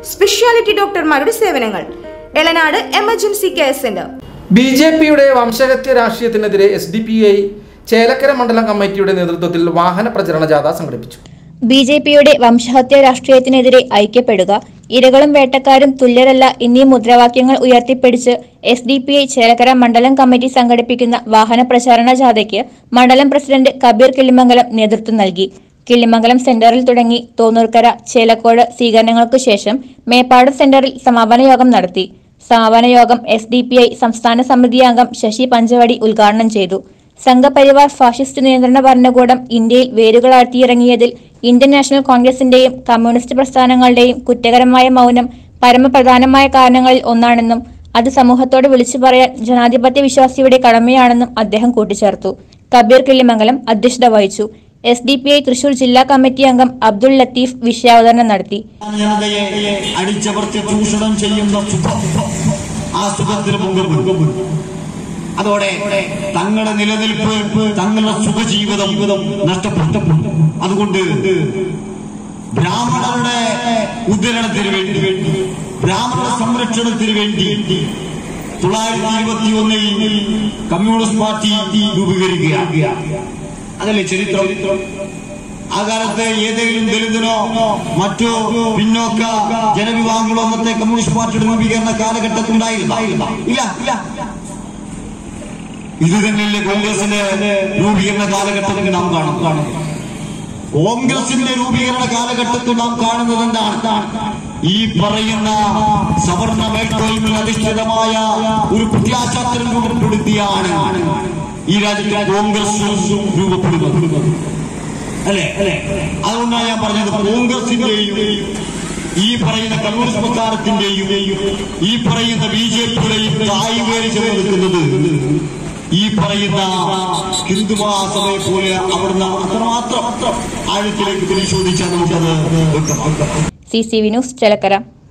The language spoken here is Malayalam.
സ്പെഷ്യാലിറ്റി ഡോക്ടർമാരുടെ സേവനങ്ങൾ Elanad emergency care centre B J പിയുടെ വംശഹത്യ രാഷ്ട്രീയത്തിനെതിരെ S D P I Chelakkara മണ്ഡലം കമ്മിറ്റിയുടെ നേതൃത്വത്തിൽ വാഹന പ്രചരണ ജാഥ സംഘടിപ്പിച്ചു ബി ജെ പിയുടെ വംശഹത്യ രാഷ്ട്രീയത്തിനെതിരെ ഐക്യപ്പെടുക ഇരകളും വേട്ടക്കാരും തുല്യരല്ല എന്നീ മുദ്രാവാക്യങ്ങൾ ഉയർത്തിപ്പിടിച്ച് S D P I Chelakkara മണ്ഡലം കമ്മിറ്റി സംഘടിപ്പിക്കുന്ന വാഹന പ്രചാരണ ജാഥയ്ക്ക് മണ്ഡലം പ്രസിഡന്റ് കബീർ കിളിമംഗലം നേതൃത്വം നൽകി കിള്ളിമംഗലം സെന്ററിൽ തുടങ്ങി തോന്നൂർക്കര ചേലക്കോട് സ്വീകരണങ്ങൾക്കു ശേഷം മേപ്പാട് സെന്ററിൽ സമാപന യോഗം നടത്തി സമാപന യോഗം എസ് ഡി പി ഐ സംസ്ഥാന സമിതി അംഗം ശശി പഞ്ചവടി ഉദ്ഘാടനം ചെയ്തു സംഘപരിവാർ ഫാഷിസ്റ്റ് നിയന്ത്രണ ഭരണകൂടം ഇന്ത്യയിൽ വേരുകളാഴ്ത്തിയിറങ്ങിയതിൽ ഇന്ത്യൻ നാഷണൽ കോൺഗ്രസിന്റെയും കമ്മ്യൂണിസ്റ്റ് പ്രസ്ഥാനങ്ങളുടെയും കുറ്റകരമായ മൗനം പരമപ്രധാനമായ കാരണങ്ങളിൽ ഒന്നാണെന്നും അത് സമൂഹത്തോട് വിളിച്ചു പറയാൻ ജനാധിപത്യ വിശ്വാസിയുടെ കടമയാണെന്നും അദ്ദേഹം കൂട്ടിച്ചേർത്തു കബീർ കിള്ളിമംഗലം അധ്യക്ഷത വഹിച്ചു S D P I Thrissur ജില്ലാ കമ്മിറ്റി അംഗം അബ്ദുൾ ലത്തീഫ് വിഷയാവതരണം നടത്തി ജനതയെ അടിച്ചമർത്തി ചൂഷണം ചെയ്യുന്ന സുഖം ആ സുഖത്തിന് മുമ്പ് അതോടെ തങ്ങളുടെ നിലനിൽപ്പ് തങ്ങളുടെ സുഖജീവിതം നഷ്ടപ്പെട്ടു അതുകൊണ്ട് ബ്രാഹ്മണരുടെ ഉദ്ധരണത്തിന് വേണ്ടി ബ്രാഹ്മണ സംരക്ഷണത്തിന് വേണ്ടി തൊള്ളായിരത്തി ഇരുപത്തി ഒന്നിൽ കമ്മ്യൂണിസ്റ്റ് പാർട്ടി രൂപീകരിക്കുക അതല്ലേ ചരിത്രം ആ കാലത്ത് ഏതെങ്കിലും ദലിതനോ മറ്റോ പിന്നോക്ക ജനവിഭാഗങ്ങളോ അന്നത്തെ കമ്മ്യൂണിസ്റ്റ് പാർട്ടിയുടെ രൂപീകരണ കാലഘട്ടത്തിൽ ഉണ്ടായിരുന്ന ഇല്ല ഇല്ല ഇത് തന്നെയല്ലേ കോൺഗ്രസിന്റെ രൂപീകരണ കാലഘട്ടത്തിൽ നാം കാണും കാണും കോൺഗ്രസിന്റെ രൂപീകരണ കാലഘട്ടത്തിൽ നാം കാണുന്നത് എന്താണ് ഈ പറയുന്ന സവർണ മേൽക്കോയ്മയിൽ അധിഷ്ഠിതമായ ഒരു പ്രത്യാശാസ്ത്രം രൂപപ്പെടുത്തിയാണ് ഈ രാജ്യത്തെ കോൺഗ്രസ് രൂപപ്പെടുന്നത് അല്ലെ അല്ലെ അതുകൊണ്ടാണ് ഞാൻ പറഞ്ഞത് കോൺഗ്രസിന്റെയും ഈ പറയുന്ന കമ്മ്യൂണിസ്റ്റ് പ്രസ്ഥാനത്തിന്റെയും ഈ പറയുന്ന ബി ജെ പിയുടെയും തായ്വേര് ചേർന്ന് നിൽക്കുന്നത് ഈ പറയുന്ന ഹിന്ദു മഹാസഭയെ പോലെ അവിടുന്ന് അത്രമാത്രം ആഴത്തിലേക്ക് പരിശോധിച്ചാൽ നമുക്കത് വ്യക്തമാക്കാം C C V news Chelakkara